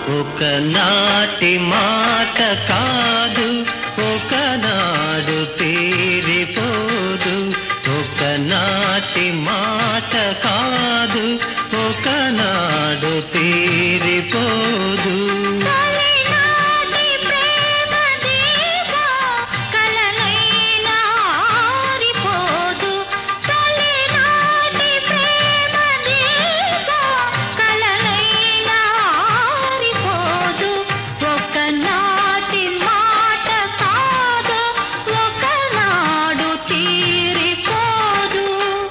ఒకనాటి మాట కాదు ఒకనాడు తీరిపోదు ఒకనాటి మాట కాదు ఒకనాడు తీరిపోదు తొలినాటి ప్రేమ దీపం కలనైనా ఆరిపోదు తొలినాటి ప్రేమ దీపం కలనైనా ఆరిపోదు ఒకనాటి మాట కాదు ఒకనాడు తీరిపోదు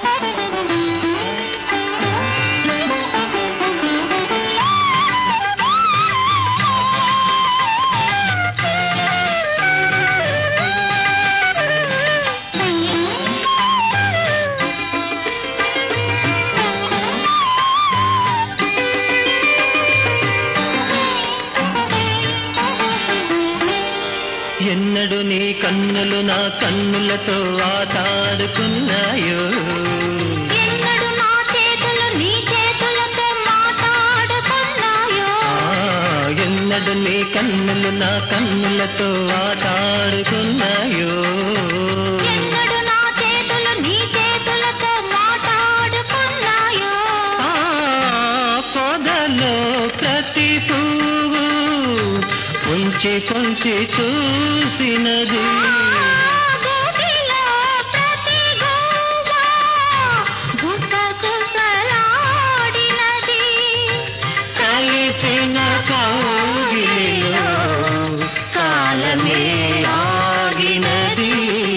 ఎన్నడు నీ కన్నులు నా కన్నులతో ఆటాడుకున్నాయో ఎన్నడు నా చేతులు నీ చేతులతో మాట్లాడుకున్నాయో ఆ, ఎన్నడు నీ కన్నులు నా కన్నులతో ఆటాడుకున్నాయో ఎన్నడు నా చేతులు నీ చేతులతో మాట్లాడుకున్నాయో ఆ పొదలో ప్రతి పువ్వు కొంచి కొంచి చూసినది గోటిలో ప్రతి గోవ గుసగుసలాడినది కలిసిన కౌగిలిలో కాలమే ఆగినది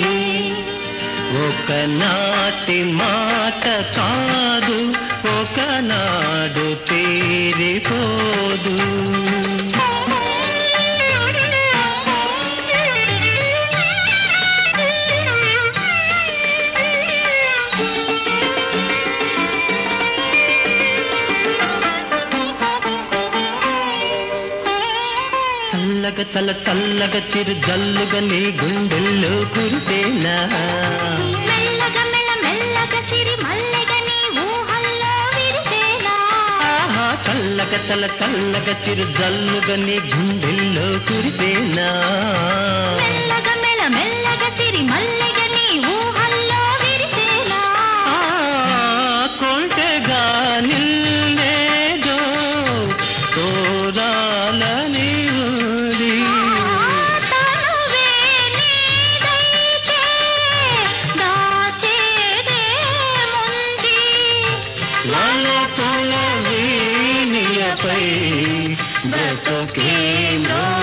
ఒకనాటి మాట కాదు ఒకనాడు తీరిపోదు చల్లగా చల్ల చల్లగా చిరు జల్లుగా నీ గుండెల్లో కురిసేనా మెల్లగా మెల్ల మెల్లగా సిరి మల్లెగా నీ ఊహల్లో విరిసేనా ఆహా చల్లగా చల్ల చల్లగా చిరు జల్లుగా నీ గుండెల్లో కురిసేనా మెల్లగా మెల్ల మెల్లగా సిరి మల్లెగా నీ ఊహల్లో విరిసేనా ఆ, కొంటెగా నిల్లేదో కోరాలని ఉంది తనువే నీదైతే దాచేదేముంది వలపుల వీణియపై బ్రతుకే